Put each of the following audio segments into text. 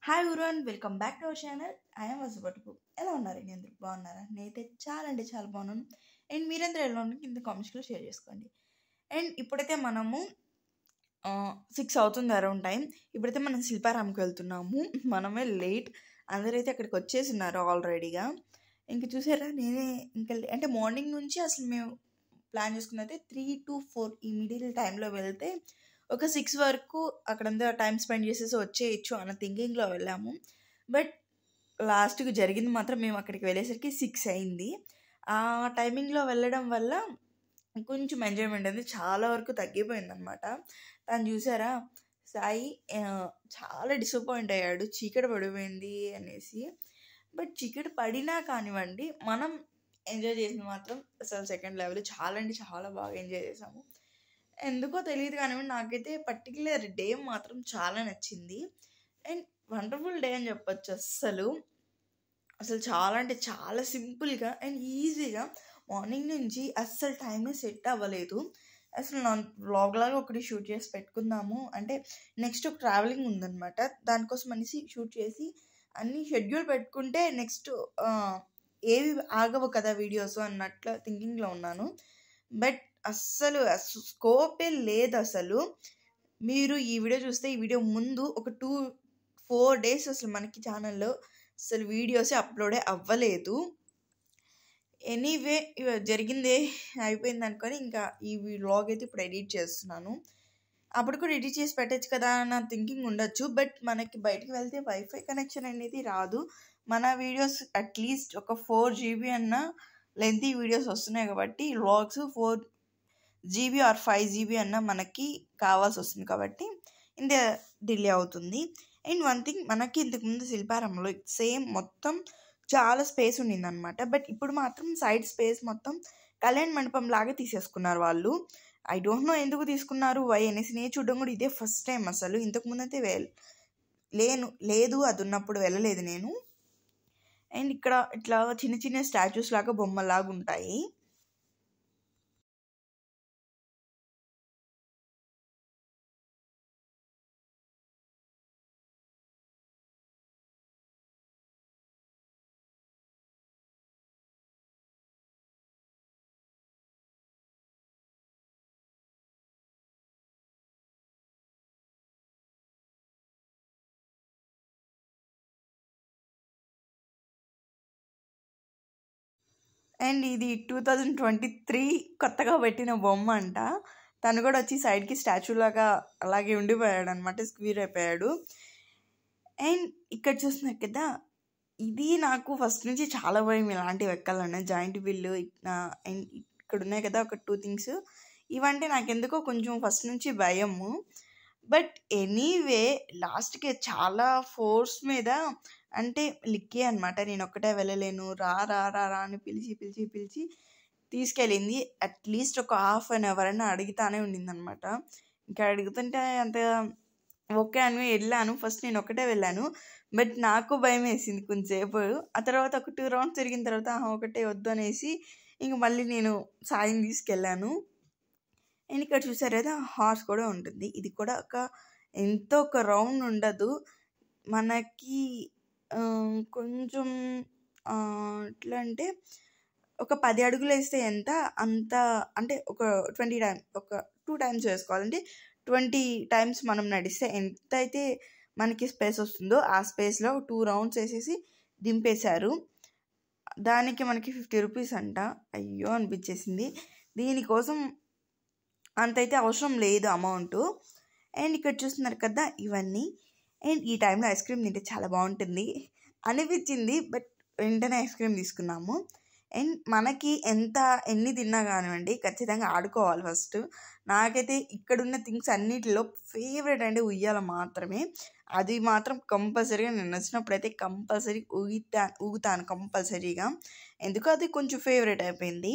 Hi గురువన్ welcome back to our channel I'm వసపట్టుకు ఎలా ఉన్నారండి అందరూ బాగున్నారా నేనైతే చాలా అంటే చాలా బాగున్నాను అండ్ మీరందరూ ఎలా ఉన్నారు కింద కామెంట్స్లో షేర్ చేసుకోండి అండ్ ఇప్పుడైతే మనము సిక్స్ అవుతుంది అరౌండ్ టైం ఇప్పుడైతే మనం శిల్పారాంకి వెళ్తున్నాము మనమే లేట్ అందరైతే అక్కడికి వచ్చేసిన్నారు ఆల్రెడీగా ఇంక చూసారా నేనే ఇంకా అంటే మార్నింగ్ నుంచి అసలు మేము ప్లాన్ చేసుకున్నది త్రీ టు ఫోర్ ఈ మిడిల్ టైంలో వెళ్తే ఒక సిక్స్ వరకు అక్కడంతా టైం స్పెండ్ చేసేసి వచ్చేయచ్చు అన్న థింకింగ్లో వెళ్ళాము బట్ లాస్ట్కి జరిగింది మాత్రం మేము అక్కడికి వెళ్ళేసరికి సిక్స్ అయింది ఆ టైమింగ్లో వెళ్ళడం వల్ల కొంచెం ఎంజాయ్మెంట్ అనేది చాలా వరకు తగ్గిపోయింది అనమాట తను చూసారా సాయి ఆ, చాలా డిసప్పాయింట్ అయ్యాడు చీకటి పడిపోయింది అనేసి బట్ చీకటి పడినా కానివ్వండి మనం ఎంజాయ్ చేసింది మాత్రం అసలు సెకండ్ లెవెల్ చాలా అంటే చాలా బాగా ఎంజాయ్ చేసాము ఎందుకో తెలియదు కానివ్వండి నాకైతే పర్టికులర్ డే మాత్రం చాలా నచ్చింది అండ్ వండర్ఫుల్ డే అని చెప్పొచ్చు అస్సలు అసలు చాలా అంటే చాలా సింపుల్గా అండ్ ఈజీగా మార్నింగ్ నుంచి అస్సలు టైమే సెట్ అవ్వలేదు అసలు నా వ్లాగ్ లాగా ఒకటి షూట్ చేసి పెట్టుకుందాము అంటే నెక్స్ట్ ఒక ట్రావెలింగ్ ఉందన్నమాట దానికోసం అనేసి షూట్ చేసి అన్ని షెడ్యూల్ పెట్టుకుంటే నెక్స్ట్ ఏవి ఆగవు కదా వీడియోస్ అన్నట్లు థింకింగ్లో ఉన్నాను బట్ అస్సలు స్కోపే లేదు అసలు మీరు ఈ వీడియో చూస్తే ఈ వీడియో ముందు ఒక టూ ఫోర్ డేస్ అసలు మనకి ఛానల్లో అసలు వీడియోసే అప్లోడే అవ్వలేదు ఎనీవే జరిగిందే అయిపోయింది అనుకొని ఇంకా ఈ వ్లాగ్ అయితే ఇప్పుడు ఎడిట్ చేస్తున్నాను అప్పుడు కూడా ఎడిట్ చేసి పెట్టచ్చు కదా అన్న థింకింగ్ ఉండొచ్చు బట్ మనకి బయటకు వెళ్తే వైఫై కనెక్షన్ అనేది రాదు మన వీడియోస్ అట్లీస్ట్ ఒక ఫోర్ జీబీ అన్న లెంతీ వీడియోస్ వస్తున్నాయి కాబట్టి vlogs four GB or five GB అన్న మనకి కావాల్సి వస్తుంది కాబట్టి ఇంత డిలే అవుతుంది అండ్ వన్ థింగ్ మనకి ఇంతకుముందు శిల్పారంలో సేమ్ మొత్తం చాలా స్పేస్ ఉండిందనమాట బట్ ఇప్పుడు మాత్రం సైడ్ స్పేస్ మొత్తం కళ్యాణ్ మండపం లాగా తీసేసుకున్నారు వాళ్ళు ఐ డోంట్ నో ఎందుకు తీసుకున్నారు వై అనేసి నేను చూడడం కూడా ఇదే ఫస్ట్ టైం అసలు ఇంతకుముందు అయితే వెల్ లేను లేదు అది ఉన్నప్పుడు వెళ్ళలేదు నేను అండ్ ఇక్కడ ఇట్లా చిన్న చిన్న స్టాచ్యూస్ లాగా బొమ్మలాగా ఉంటాయి అండ్ ఇది టూ థౌజండ్ ట్వంటీ త్రీ కొత్తగా పెట్టిన బొమ్మ అంట తను కూడా వచ్చి సైడ్కి స్టాచ్యూ లాగా అలాగే ఉండిపోయాడు అనమాట స్క్వీర్ అయిపోయాడు అండ్ ఇక్కడ చూస్తున్నారు కదా ఇది నాకు ఫస్ట్ నుంచి చాలా భయం ఇలాంటివి ఎక్కాలన్నా జాయింట్ బిల్లు అండ్ ఇక్కడ ఉన్నాయి కదా ఒక టూ థింగ్స్ ఇవంటే నాకు ఎందుకో కొంచెం ఫస్ట్ నుంచి భయము బట్ ఎనీవే లాస్ట్కి చాలా ఫోర్స్ మీద అంటే లిక్కే అనమాట నేను ఒక్కటే వెళ్ళలేను రా రా రా రా అని పిలిచి పిలిచి పిలిచి తీసుకెళ్ళింది అట్లీస్ట్ ఒక హాఫ్ అన్ అవర్ అయినా అడుగుతానే ఉండింది అనమాట ఇంకా అడుగుతుంటే అంత ఓకే అని వెళ్ళాను ఫస్ట్ నేను ఒకటే వెళ్ళాను బట్ నాకు భయం వేసింది కొంచెంసేపు ఆ తర్వాత ఒక టూ రౌండ్స్ తిరిగిన తర్వాత "ఆహా, ఒకటే వద్దు అనేసి ఇంక మళ్ళీ నేను సాయం తీసుకెళ్ళాను అండ్ ఇక్కడ చూసారు కదా హార్స్ కూడా ఉంటుంది ఇది కూడా ఒక ఎంతో ఒక రౌండ్ ఉండదు మనకి ఆ, కొంచెం ఆ, ఎట్లా అంటే ఒక పది అడుగులు వేస్తే ఎంత అంత అంటే ఒక ట్వంటీ టైమ్ ఒక టూ టైమ్స్ వేసుకోవాలంటే ట్వంటీ టైమ్స్ మనం నడిస్తే ఎంత అయితే మనకి స్పేస్ వస్తుందో ఆ స్పేస్లో టూ రౌండ్స్ వేసేసి దింపేశారు దానికి మనకి ఫిఫ్టీ రూపీస్ అంట అయ్యో అనిపించేసింది దీనికోసం అంతైతే అవసరం లేదు అమౌంట్ అండ్ ఇక్కడ చూస్తున్నారు కదా ఇవన్నీ అండ్ ఈ టైంలో ఐస్ క్రీమ్ తింటే చాలా బాగుంటుంది అనిపించింది బట్ వెంటనే ఐస్ క్రీమ్ తీసుకున్నాము అండ్ మనకి ఎంత ఎన్ని తిన్నా కానివ్వండి ఖచ్చితంగా ఆడుకోవాలి ఫస్ట్ నాకైతే ఇక్కడున్న థింగ్స్ అన్నిటిలో ఫేవరెట్ అంటే ఉయ్యాల మాత్రమే అది మాత్రం కంపల్సరీగా నేను నచ్చినప్పుడు అయితే కంపల్సరీ ఊగితా ఊగుతాను కంపల్సరీగా ఎందుకు అది కొంచెం ఫేవరెట్ అయిపోయింది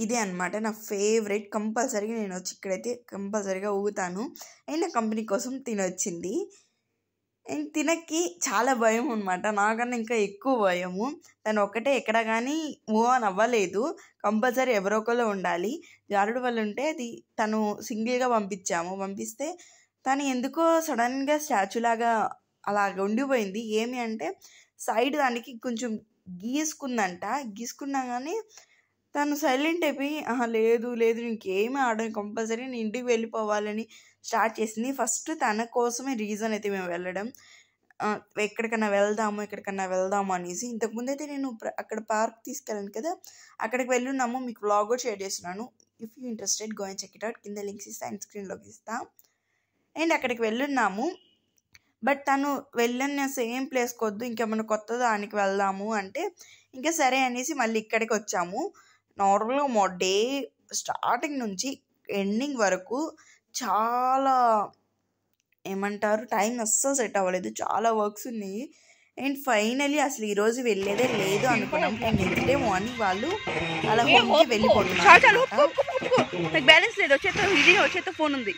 ఇదే అనమాట నా ఫేవరెట్ కంపల్సరీగా నేను వచ్చి ఇక్కడైతే కంపల్సరీగా ఊగుతాను అండ్ నా కంపెనీ కోసం తినొచ్చింది అండ్ తినకి చాలా భయం అనమాట నాకన్నా ఇంకా ఎక్కువ భయము తను ఒక్కటే ఎక్కడ కానీ మూవ్ ఆన్ అవ్వలేదు కంపల్సరీ ఎవరో ఒకరు ఉండాలి జారుడు వల్ల ఉంటే అది తను సింగిల్గా పంపించాము పంపిస్తే తను ఎందుకో సడన్గా స్టాచ్యూ లాగా అలాగ ఉండిపోయింది ఏమి అంటే సైడ్ దానికి కొంచెం గీసుకుందంట గీసుకున్నా కానీ తను సైలెంట్ అయిపోయి ఆహా లేదు లేదు ఇంకేమీ ఆడని కంపల్సరీ నేను ఇంటికి వెళ్ళిపోవాలని స్టార్ట్ చేసింది ఫస్ట్ తన కోసమే రీజన్ అయితే మేము వెళ్ళడం ఆ, ఎక్కడికన్నా వెళ్దాము ఎక్కడికన్నా వెళ్దాము అనేసి ఇంతకుముందు అయితే నేను ప్ర- అక్కడ పార్క్ తీసుకెళ్ళాను కదా అక్కడికి వెళ్ళున్నాము మీకు వ్లాగ్ కూడా షేర్ చేస్తున్నాను if you interested go and check it out కింద లింక్స్ ఇస్తా అండ్ స్క్రీన్లోకి ఇస్తా అండ్ అక్కడికి వెళ్ళున్నాము బట్ తను వెళ్ళిన సేమ్ ప్లేస్కి వద్దు ఇంకేమైనా కొత్త దానికి వెళ్దాము అంటే ఇంకా సరే అనేసి మళ్ళీ ఇక్కడికి వచ్చాము నార్మల్గా మా డే స్టార్టింగ్ నుంచి ఎండింగ్ వరకు చాలా ఏమంటారు టైం అస్సలు సెట్ అవ్వలేదు చాలా వర్క్స్ ఉన్నాయి అండ్ ఫైనలీ అసలు ఈరోజు వెళ్ళేదే లేదు అనుకున్నాం అండ్ నెక్స్ట్ డే మార్నింగ్ వాళ్ళు అలా హోమ్కి చాలు చాలు వెళ్ళిపోతున్నారు ఒప్పుకో, ఒప్పుకో, ఒప్పుకో. నాకు బ్యాలెన్స్ లేదు వచ్చేతో ఇది వచ్చేతో ఫోన్ ఉంది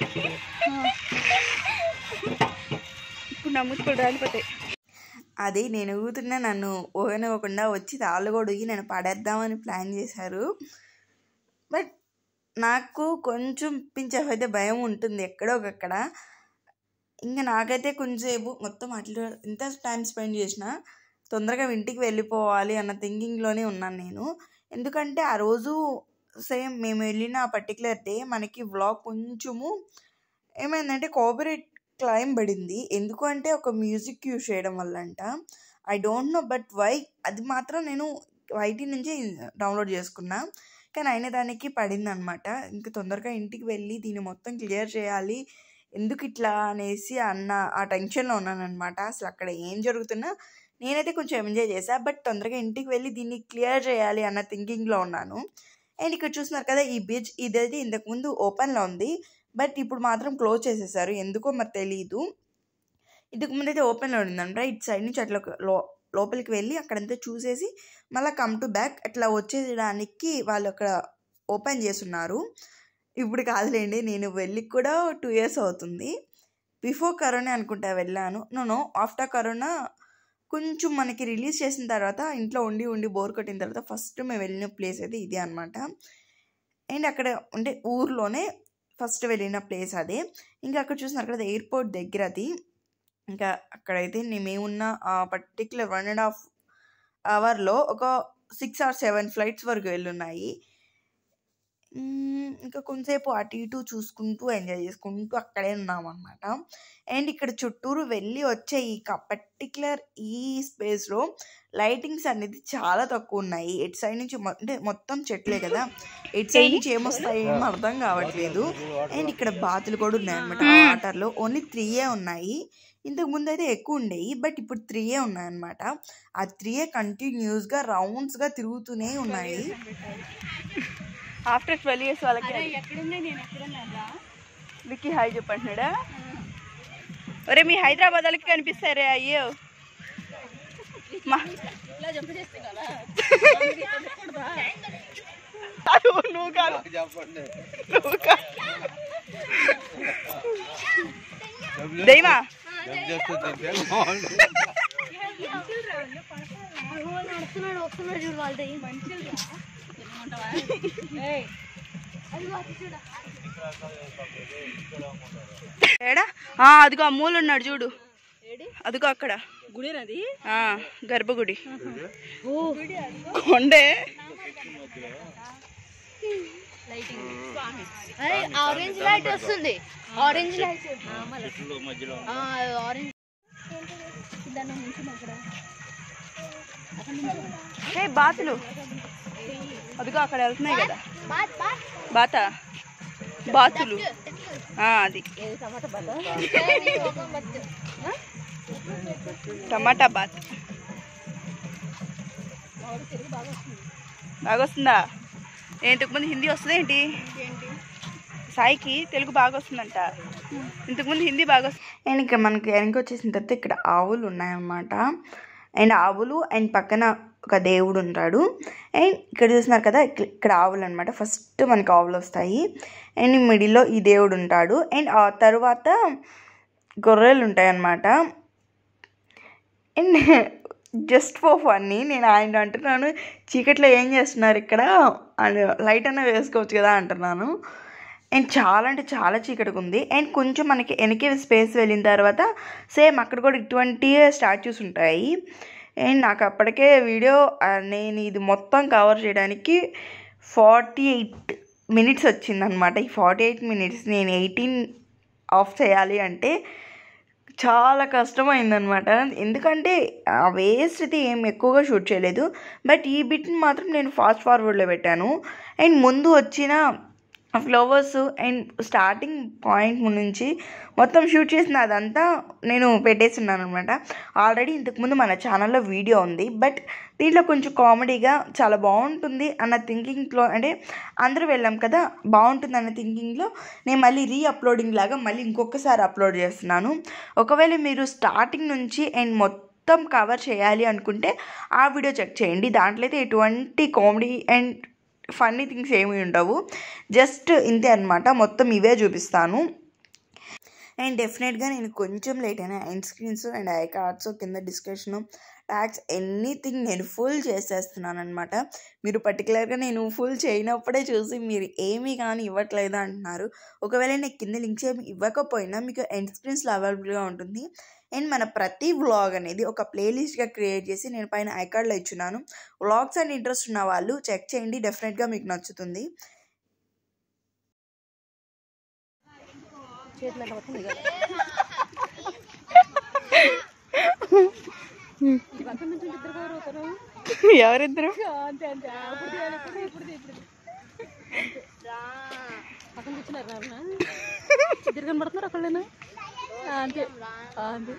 ఇప్పుడు నా ముచ్చుకోడు రాలిపోతాయి అది నేను ఊగుతున్నా నన్ను ఊగనివ్వకుండా వచ్చి తాళ్ళు కూడా ఊగి నన్ను పడేద్దామని ప్లాన్ చేశారు బట్ నాకు కొంచెం పించఫ్ అయితే భయం ఉంటుంది ఎక్కడో ఒకక్కడ ఇంకా నాకైతే కొంచెంసేపు మొత్తం అట్లా ఎంత టైం స్పెండ్ చేసినా తొందరగా ఇంటికి వెళ్ళిపోవాలి అన్న థింకింగ్లోనే ఉన్నాను నేను ఎందుకంటే ఆ రోజు సేమ్ మేము వెళ్ళిన ఆ పర్టికులర్ డే మనకి వ్లాగ్ కొంచెము ఏమైందంటే కోఆపరేట్ క్లైమ్ పడింది ఎందుకు అంటే ఒక మ్యూజిక్ యూజ్ చేయడం వల్ల అంట I don't know but why అది మాత్రం నేను వైటీ నుంచి డౌన్లోడ్ చేసుకున్నా కానీ అయిన దానికి పడింది అనమాట ఇంకా తొందరగా ఇంటికి వెళ్ళి దీన్ని మొత్తం క్లియర్ చేయాలి ఎందుకు ఇట్లా అనేసి అన్న ఆ టెన్షన్లో ఉన్నాను అనమాట అసలు అక్కడ ఏం జరుగుతున్నా నేనైతే కొంచెం ఎంజాయ్ చేశా బట్ తొందరగా ఇంటికి వెళ్ళి దీన్ని క్లియర్ చేయాలి అన్న థింకింగ్లో ఉన్నాను అండ్ ఇక్కడ చూస్తున్నారు కదా ఈ బ్రిడ్జ్ ఇదైతే ఇంతకుముందు ఓపెన్లో ఉంది బట్ ఇప్పుడు మాత్రం క్లోజ్ చేసేసారు ఎందుకో మరి తెలియదు ఇంతకు ముందు అయితే ఓపెన్లో ఉండిందంట ఇటు సైడ్ నుంచి అట్లా ఒక లో లోపలికి వెళ్ళి అక్కడంతా చూసేసి మళ్ళీ కమ్ టు బ్యాక్ అట్లా వచ్చేయడానికి వాళ్ళు అక్కడ ఓపెన్ చేస్తున్నారు ఇప్పుడు కాదులేండి నేను వెళ్ళి కూడా టూ ఇయర్స్ అవుతుంది బిఫోర్ కరోనా అనుకుంటా వెళ్ళాను నో ఆఫ్టర్ కరోనా కొంచెం మనకి రిలీజ్ చేసిన తర్వాత ఇంట్లో ఉండి ఉండి బోర్ కొట్టిన తర్వాత ఫస్ట్ మేము వెళ్ళిన ప్లేస్ అయితే ఇదే అనమాట అండ్ అక్కడ అంటే ఊర్లోనే ఫస్ట్ వెళ్ళిన ప్లేస్ అదే ఇంకా అక్కడ చూసినారు కదా ఎయిర్పోర్ట్ దగ్గర అది ఇంకా అక్కడైతే నే- మేమున్న ఆ పర్టికులర్ వన్ అండ్ హాఫ్ అవర్లో ఒక సిక్స్ ఆర్ సెవెన్ ఫ్లైట్స్ వరకు వెళ్ళున్నాయి మ్మ్, ఇంకా కొంతసేపు అటు ఇటు చూసుకుంటూ ఎంజాయ్ చేసుకుంటూ అక్కడే ఉన్నాం అనమాట అండ్ ఇక్కడ చుట్టూరు వెళ్ళి వచ్చే ఈ పర్టికులర్ ఈ స్పేస్లో లైటింగ్స్ అనేది చాలా తక్కువ ఉన్నాయి ఎటు సైడ్ నుంచి మొ- అంటే మొత్తం చెట్లే కదా ఎటు సైడ్ నుంచి ఏమొస్తాయి ఏం అర్థం కావట్లేదు అండ్ ఇక్కడ బాతులు కూడా ఉన్నాయి అనమాట ఆ వాటర్లో ఓన్లీ త్రీయే ఉన్నాయి ఇంతకు ముందు అయితే ఎక్కువ ఉండేవి బట్ ఇప్పుడు త్రీయే ఉన్నాయి అనమాట ఆ త్రీయే కంటిన్యూస్గా రౌండ్స్గా తిరుగుతూనే ఉన్నాయి ఆఫ్టర్ ట్వెల్వ్ ఇయర్స్ వాళ్ళకి ఎక్కడున్నా నేను ఎక్కడున్నా విక్కీ హాయ్ చెప్పంటున్నాడా ఒరే మీ హైదరాబాద్ వాళ్ళకి కనిపిస్తారే అయ్యో మా ఇలా జంప్ చేస్తే కదా కాదు, నువ్వు కాదు నువ్వు కాదు దైమా నడుస్తున్నాడు వస్తున్నాడు చూడు వాళ్ళది ఏడా ఆ, అదిగో ఆ మూల ఉన్నాడు చూడు అదిగో అక్కడ గుడేనది ఆ, గర్భగుడి కొండే ఆరెంజ్ లైట్ వస్తుంది ఆరెంజ్ లైట్ ఆరెంజ్ ఏ బాతులు అదిగో అక్కడ వెళ్తున్నాయి కదా బాత బాతులు ఆ, అది టమాటా బాత్ బాగా వస్తుందా ఏ, ఇంతకుముందు హిందీ వస్తుంది ఏంటి సాయికి తెలుగు బాగా వస్తుందంట ఇంతకుముందు హిందీ బాగా వస్తుంది అండ్ ఇక్కడ మనకి వెనక వచ్చేసిన తర్వాత ఇక్కడ ఆవులు ఉన్నాయన్నమాట అండ్ ఆవులు అండ్ పక్కన ఒక దేవుడు ఉంటాడు అండ్ ఇక్కడ చూస్తున్నారు కదా ఇక్క- ఇక్కడ ఆవులు అనమాట ఫస్ట్ మనకి ఆవులు వస్తాయి అండ్ మిడిల్లో ఈ దేవుడు ఉంటాడు అండ్ ఆ తర్వాత గొర్రెలు ఉంటాయి అన్నమాట అండ్ జస్ట్ ఫర్ ఫన్నీ నేను ఆయన అంటున్నాను చీకట్లో ఏం చేస్తున్నారు ఇక్కడ అని లైట్ అన్న వేసుకోవచ్చు కదా అంటున్నాను అండ్ చాలా అంటే చాలా చీకటిగా ఉంది అండ్ కొంచెం మనకి వెనక్కి స్పేస్ వెళ్ళిన తర్వాత సేమ్ అక్కడ కూడా ఇటువంటి స్టాచ్యూస్ ఉంటాయి అండ్ నాకు అప్పటికే వీడియో ఆ, నేను ఇది మొత్తం కవర్ చేయడానికి ఫార్టీ ఎయిట్ మినిట్స్ వచ్చిందనమాట ఈ ఫార్టీ ఎయిట్ మినిట్స్ నేను ఎయిటీన్ ఆఫ్ చేయాలి అంటే చాలా కష్టమైందనమాట ఎందుకంటే ఆ వేస్ట్ అయితే ఏం ఎక్కువగా షూట్ చేయలేదు బట్ ఈ బిట్ని మాత్రం నేను ఫాస్ట్ ఫార్వర్డ్లో పెట్టాను అండ్ ముందు వచ్చిన ఫ్లవర్స్ అండ్ స్టార్టింగ్ పాయింట్ నుంచి మొత్తం షూట్ చేసిన అదంతా నేను పెట్టేస్తున్నాను అనమాట ఆల్రెడీ ఇంతకుముందు మన ఛానల్లో వీడియో ఉంది బట్ దీంట్లో కొంచెం కామెడీగా చాలా బాగుంటుంది అన్న థింకింగ్లో అంటే అందరూ వెళ్ళాం కదా బాగుంటుంది అన్న థింకింగ్లో నేను మళ్ళీ రీ అప్లోడింగ్ లాగా మళ్ళీ ఇంకొకసారి అప్లోడ్ చేస్తున్నాను ఒకవేళ మీరు స్టార్టింగ్ నుంచి అండ్ మొత్తం కవర్ చేయాలి అనుకుంటే ఆ వీడియో చెక్ చేయండి దాంట్లో అయితే ఎటువంటి కామెడీ అండ్ ఫన్నీ థింగ్స్ ఏమీ ఉండవు జస్ట్ ఇంతే అనమాట మొత్తం ఇవే చూపిస్తాను అండ్ డెఫినెట్గా నేను కొంచెం లేట్ అయినా end screens and I cards కింద డిస్కషన్ ట్యాక్స్ ఎనీథింగ్ నేను ఫుల్ చేసేస్తున్నాను అనమాట మీరు పర్టికులర్గా నేను ఫుల్ చేయనప్పుడే చూసి మీరు ఏమీ కానీ ఇవ్వట్లేదు అంటున్నారు ఒకవేళ నేను కింద లింక్స్ ఏమి ఇవ్వకపోయినా మీకు ఎండ్ స్క్రీన్స్లో అవైలబుల్గా ఉంటుంది అండ్ మన ప్రతి వ్లాగ్ అనేది ఒక ప్లేలిస్ట్గా క్రియేట్ చేసి నేను పైన ఐకార్డ్లో ఇచ్చున్నాను వ్లాగ్స్ అండ్ ఇంట్రెస్ట్ ఉన్న వాళ్ళు చెక్ చేయండి డెఫినెట్గా మీకు నచ్చుతుంది ఎవరిద్దరు పక్కన కూర్చున్నారు నాన్న ఇద్దరు కనబడుతున్నారు ఒకళ్ళేనా అంతే అంతే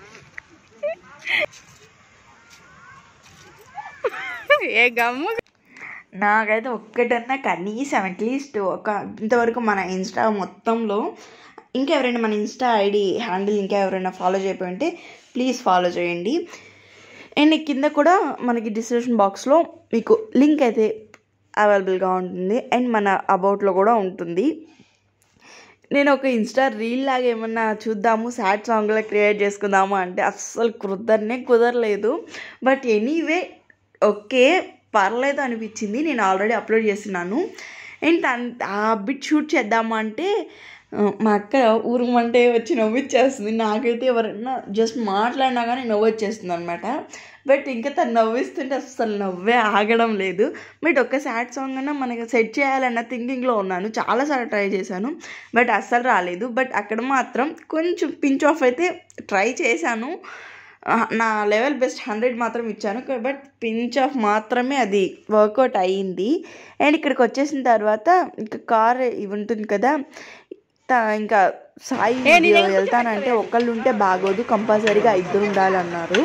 ఏ గమ్ము నాకైతే ఒక్కటన్నా కనీసం అట్లీస్ట్ ఒక ఇంతవరకు మన ఇన్స్టా మొత్తంలో ఇంకెవరైనా మన ఇన్స్టా ఐడి హ్యాండిల్ ఇంకా ఎవరైనా ఫాలో చేయకపోయి ఉంటే ప్లీజ్ ఫాలో చేయండి అండ్ కింద కూడా మనకి డిస్క్రిప్షన్ బాక్స్లో మీకు లింక్ అయితే అవైలబుల్గా ఉంటుంది అండ్ మన అబౌట్లో కూడా ఉంటుంది నేను ఒక ఇన్స్టా రీల్ లాగా ఏమన్నా చూద్దాము సాడ్ సాంగ్లో క్రియేట్ చేసుకుందాము అంటే అస్సలు కుదరనే కుదరలేదు బట్ ఎనీవే ఓకే పర్లేదు అనిపించింది నేను ఆల్రెడీ అప్లోడ్ చేస్తున్నాను అండ్ తన్ ఆ బిట్ షూట్ చేద్దాము అంటే ఆ, మా అక్క ఊరుమంటే వచ్చి నవ్విచ్చేస్తుంది నాకైతే ఎవరైనా జస్ట్ మాట్లాడినా కానీ నవ్వు వచ్చేస్తుంది అనమాట బట్ ఇంకా తను నవ్విస్తుంటే అస్సలు నవ్వే ఆగడం లేదు బట్ ఒక్క సాడ్ సాంగ్ అన్నా మనకి సెట్ చేయాలన్న థింకింగ్లో ఉన్నాను చాలాసార్లు ట్రై చేశాను బట్ అస్సలు రాలేదు బట్ అక్కడ మాత్రం కొంచెం పించ్ ఆఫ్ అయితే ట్రై చేశాను ఆ, నా లెవెల్ బెస్ట్ హండ్రెడ్ మాత్రం ఇచ్చాను బట్ పించ్ ఆఫ్ మాత్రమే అది వర్కౌట్ అయ్యింది అండ్ ఇక్కడికి వచ్చేసిన తర్వాత ఇంకా కార్ ఇవి ఉంటుంది కదా త- ఇంకా సాయి వీడియో వెళ్తానంటే ఒకళ్ళు ఉంటే బాగోదు కంపల్సరీగా ఇద్దరు ఉండాలన్నారు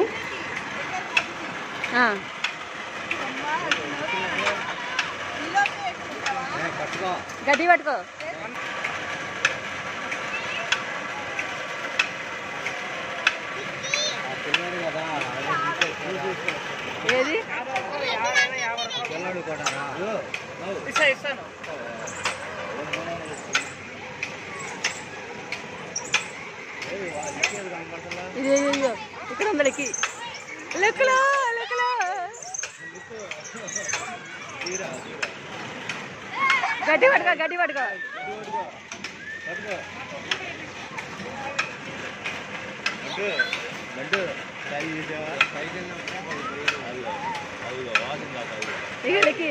గడ్డి పట్టుకో ఏది ఇది ఇదిగో. ఇక్కడ ఉంది లెక్కి లెక్కలో లెక్కలో గడ్డి పట్టుకో గడ్డి పట్టుకో ఇక లెక్కి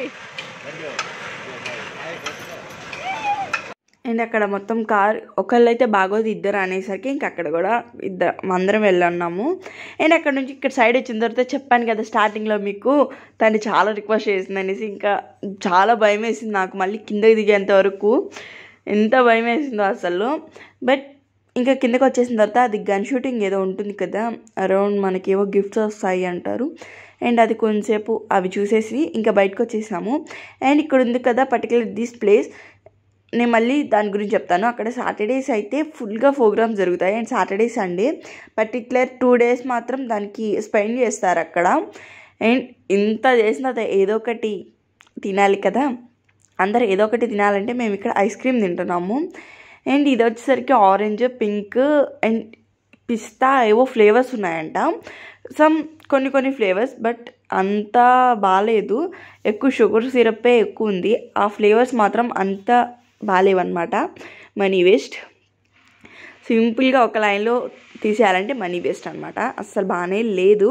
అండ్ అక్కడ మొత్తం కార్ ఒకళ్ళైతే బాగోదు ఇద్దరు అనేసరికి ఇంక అక్కడ కూడా ఇద్దరు అందరం వెళ్ళన్నాము అండ్ అక్కడ నుంచి ఇక్కడ సైడ్ వచ్చిన తర్వాత చెప్పాను కదా స్టార్టింగ్లో మీకు తను చాలా రిక్వెస్ట్ చేసింది అనేసి ఇంకా చాలా భయం వేసింది నాకు మళ్ళీ కిందకి దిగేంత వరకు ఎంత భయం వేసిందో అసలు బట్ ఇంకా కిందకి వచ్చేసిన తర్వాత అది గన్ షూటింగ్ ఏదో ఉంటుంది కదా అరౌండ్ మనకి ఏవో గిఫ్ట్స్ వస్తాయి అంటారు అండ్ అది కొంతసేపు అవి చూసేసి ఇంకా బయటకు వచ్చేసాము అండ్ ఇక్కడ ఉంది కదా పర్టికులర్ దిస్ ప్లేస్ నేను మళ్ళీ దాని గురించి చెప్తాను అక్కడ సాటర్డేస్ అయితే ఫుల్గా ప్రోగ్రామ్స్ జరుగుతాయి and Saturday Sunday particular two days మాత్రం దానికి స్పెండ్ చేస్తారు అక్కడ అండ్ ఇంత చేసిన తర్వాత ఏదో ఒకటి తినాలి కదా అందరు ఏదో ఒకటి తినాలంటే మేము ఇక్కడ ఐస్ క్రీమ్ తింటున్నాము అండ్ ఇది వచ్చేసరికి ఆరెంజ్ పింక్ అండ్ పిస్తా ఏవో ఫ్లేవర్స్ ఉన్నాయంట సమ్ కొన్ని కొన్ని ఫ్లేవర్స్ బట్ అంత బాగాలేదు ఎక్కువ షుగర్ సిరప్పే ఎక్కువ ఉంది ఆ ఫ్లేవర్స్ మాత్రం అంత బాగాలేవన్నమాట మనీ వేస్ట్ సింపుల్గా ఒక లైన్లో తీసేయాలంటే మనీ వేస్ట్ అనమాట అస్సలు బాగానే లేదు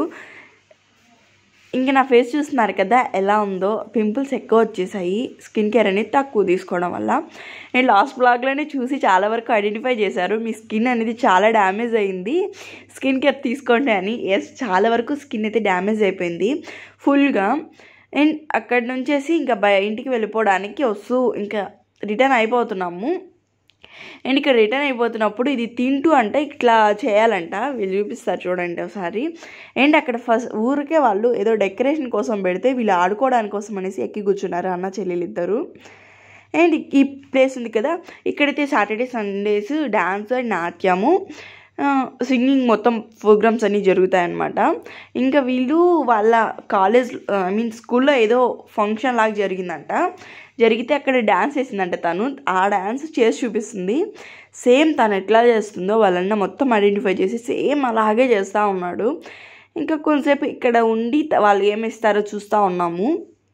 ఇంకా నా ఫేస్ చూస్తున్నారు కదా ఎలా ఉందో పింపుల్స్ ఎక్కువ వచ్చేసాయి స్కిన్ కేర్ అనేది తక్కువ తీసుకోవడం వల్ల నేను లాస్ట్ బ్లాగ్లోనే చూసి చాలా వరకు ఐడెంటిఫై చేశారు మీ స్కిన్ అనేది చాలా డ్యామేజ్ అయింది స్కిన్ కేర్ తీసుకోండి అని ఎస్ చాలా వరకు స్కిన్ అయితే డ్యామేజ్ అయిపోయింది ఫుల్గా అండ్ అక్కడి నుంచేసి ఇంకా బయ ఇంటికి వెళ్ళిపోవడానికి వస్తూ ఇంకా రిటర్న్ అయిపోతున్నాము అండ్ ఇక్కడ రిటర్న్ అయిపోతున్నప్పుడు ఇది తింటూ అంటే ఇట్లా చేయాలంట వీళ్ళు చూపిస్తారు చూడండి ఒకసారి అండ్ అక్కడ ఫస్ట్ ఊరికే వాళ్ళు ఏదో డెకరేషన్ కోసం పెడితే వీళ్ళు ఆడుకోవడానికి కోసం అనేసి ఎక్కి కూర్చున్నారు అన్న చెల్లెలు ఇద్దరు అండ్ ఈ ప్లేస్ ఉంది కదా ఇక్కడైతే సాటర్డే సండేస్ డ్యాన్స్ అండ్ నాట్యము సింగింగ్ మొత్తం ప్రోగ్రామ్స్ అన్నీ జరుగుతాయి అన్నమాట ఇంకా వీళ్ళు వాళ్ళ కాలేజ్ ఐ మీన్ స్కూల్లో ఏదో ఫంక్షన్ లాగా జరిగిందంట జరిగితే అక్కడ డ్యాన్స్ వేసిందంట తను ఆ డ్యాన్స్ చేసి చూపిస్తుంది సేమ్ తను ఎట్లా చేస్తుందో వాళ్ళన్న మొత్తం ఐడెంటిఫై చేసి సేమ్ అలాగే చేస్తూ ఉన్నాడు ఇంకా కొంతసేపు ఇక్కడ ఉండి త- వాళ్ళు ఏమి ఇస్తారో చూస్తూ ఉన్నాము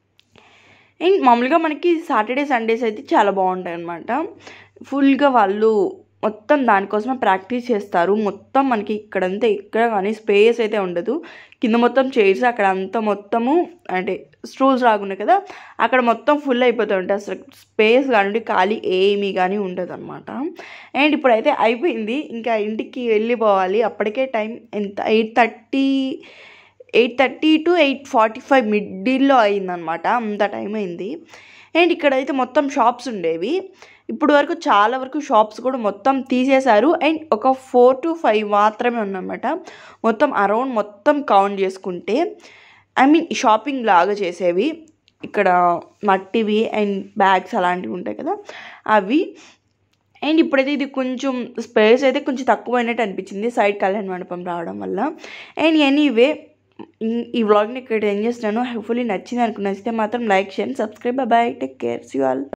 అండ్ మామూలుగా మనకి సాటర్డే సండేస్ అయితే చాలా బాగుంటాయి అన్నమాట ఫుల్గా వాళ్ళు మొత్తం దానికోసమే ప్రాక్టీస్ చేస్తారు మొత్తం మనకి ఇక్కడంతా ఇక్కడ కానీ స్పేస్ అయితే ఉండదు కింద మొత్తం చైర్స్ అక్కడ అంతా మొత్తము అంటే స్టూల్స్ రాగున్నాయి కదా అక్కడ మొత్తం ఫుల్ అయిపోతూ ఉంటాయి అసలు స్పేస్ కానీ ఖాళీ ఏమీ కానీ ఉండదు అనమాట అండ్ ఇప్పుడైతే అయిపోయింది ఇంకా ఇంటికి వెళ్ళిపోవాలి అప్పటికే టైం ఎంత eight thirty eight thirty to eight forty five మిడిల్లో అయిందనమాట అంత టైం అయింది అండ్ ఇక్కడైతే మొత్తం షాప్స్ ఉండేవి ఇప్పుడు వరకు చాలా వరకు షాప్స్ కూడా మొత్తం తీసేశారు అండ్ ఒక ఫోర్ టు ఫైవ్ మాత్రమే ఉన్నమాట మొత్తం అరౌండ్ మొత్తం కౌంట్ చేసుకుంటే ఐ మీన్ షాపింగ్ లాగా చేసేవి ఇక్కడ మట్టివి అండ్ బ్యాగ్స్ అలాంటివి ఉంటాయి కదా అవి అండ్ ఇప్పుడైతే ఇది కొంచెం స్పేస్ అయితే కొంచెం తక్కువైనట్టు అనిపించింది సైడ్ కళ్యాణ మండపం రావడం వల్ల అండ్ ఎనీవే ఈ వ్లాగ్ని ఇక్కడ ఏం చేస్తున్నాను హోప్ఫుల్లీ నచ్చింది అనుకుని నచ్చితే మాత్రం like share subscribe bye take care you all